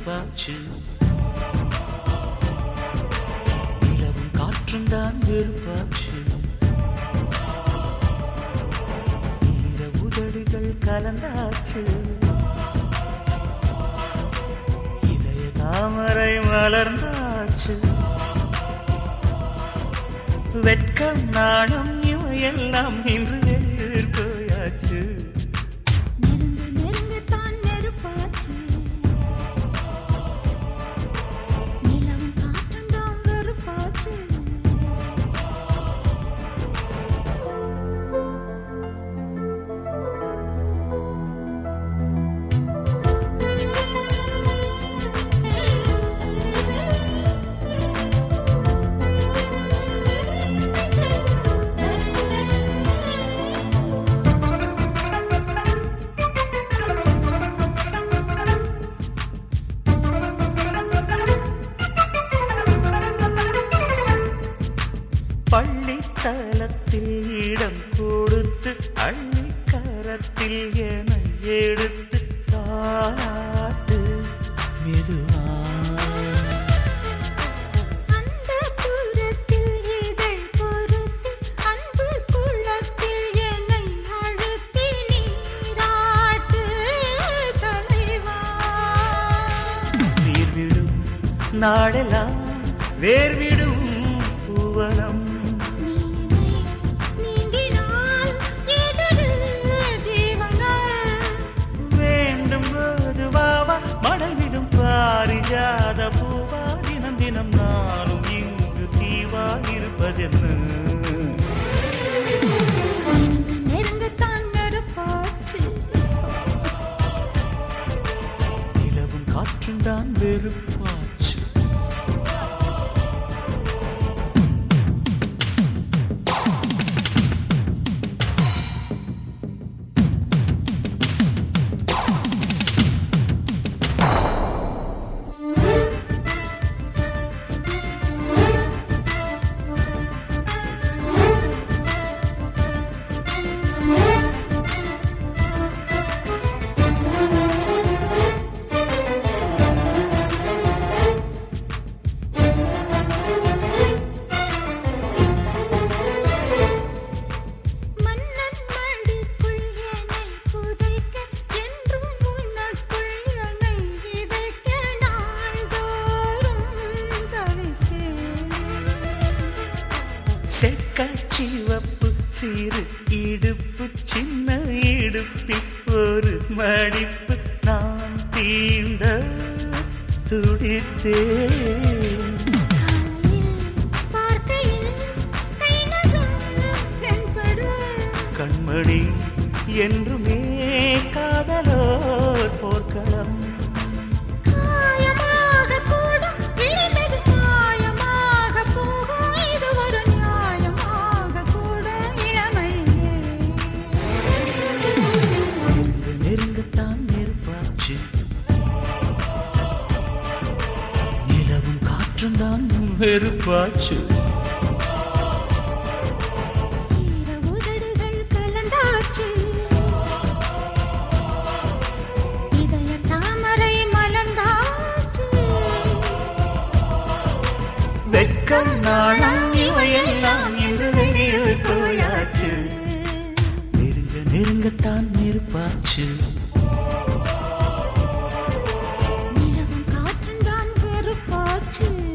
நெருப்பாச்சு நிலவும் காற்றும் தான் வெறுப்பாச்சு ஈர உதடுகள் கலந்தாச்சு இதய தாமரை மலர்ந்தாச்சு வெட்கம் நாணம் இவையெல்லாம் இன்று வெளியில் போயாச்சு நெருங்க நெருங்கத்தான் நெருப்பாச்சு நிலவும் காற்றும் தான் வெறுப்பாச்சு பள்ளித்தலத்தில் இடம் கொடுத்து அள்ளிக்கரத்தில் என எடுத்து தாராட்டு மெதுவா அந்த தூரத்தில் இதழ் பொருத்தி அன்பு குளத்தில் என்னை அழுத்தி நீராட்டு தலைவா நீர்விடும் நாடெல்லாம் வேர்விடும் பூவனம் நீனை நீங்கினால் எதிரு ஜீவனால் வேண்டும் போது வாவா மடல் விடும் பாரிஜாத பூவா தினம் தினம் நானும் இங்கு தீவா இருப்பதென்ன நெருங்க நெருங்கத்தான் நெருப்பாச்சு நிலவும் காற்றும் தான் வெறுப்பாச்சு மன்னன் மடிக்குள் என்னை புதைக்க என்றும் உனக்குள் என்னை விதைக்க நாள்தோறும் தவித்தேன் செக்கச்சிவப்பு சிறு இடுப்பு சின்ன இடுப்பில் ஒரு மடிப்பு நான் தீண்ட துடித்தேன் காலையில் பார்க்கையில் கை நகம் தென்படும் கண்மணி என்றுமே காதலோர் போர்க்களம் காயமாக கூடும் இனிமேது காயமாக போகும் இது ஒரு நியாயமாக கூடும் இளமையே நெருங்க நெருங்கத்தான் நெருப்பாச்சு நிலவும் காற்றும் தான் வெறுப்பாச்சு ஈர உதடுகள் கலந்தாச்சு இதய தாமரை மலர்ந்தாச்சு வெட்கம் நாணம் இவையெல்லாம் இன்று வெளியில் போயாச்சு நெருங்க நெருங்கத்தான் நெருப்பாச்சு நிலவும் காற்றும் தான் வெறுப்பாச்சு